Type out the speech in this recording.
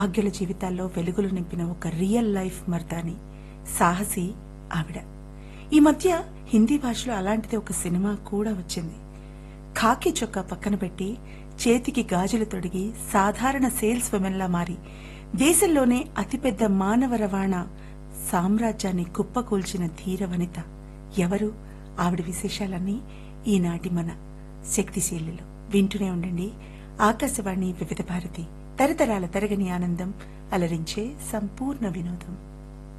భాగ్యుల జీవితాల్లో వెలుగులు నింపిన ఒక రియల్ లైఫ్ మర్దాని సాహసి ఆవిడ ఈ మధ్య హిందీ భాషలో అలాంటిది ఒక సినిమా కూడా వచ్చింది ఖాకీ చొక్కా పక్కన పెట్టి చేతికి గాజులు తొడిగి సాధారణ సేల్స్ లా మారి దేశంలోనే అతిపెద్ద మానవ రవాణా సామ్రాజ్యాన్ని కుప్పకూల్చిన ధీర వనిత ఎవరు ఆవిడ విశేషాలన్నీ ఈనాటి మన శక్తిశీలులు వింటూనే ఉండండి ఆకాశవాణి వివిధ భారతి తరతరాల తరగని ఆనందం అలరించే సంపూర్ణ వినోదం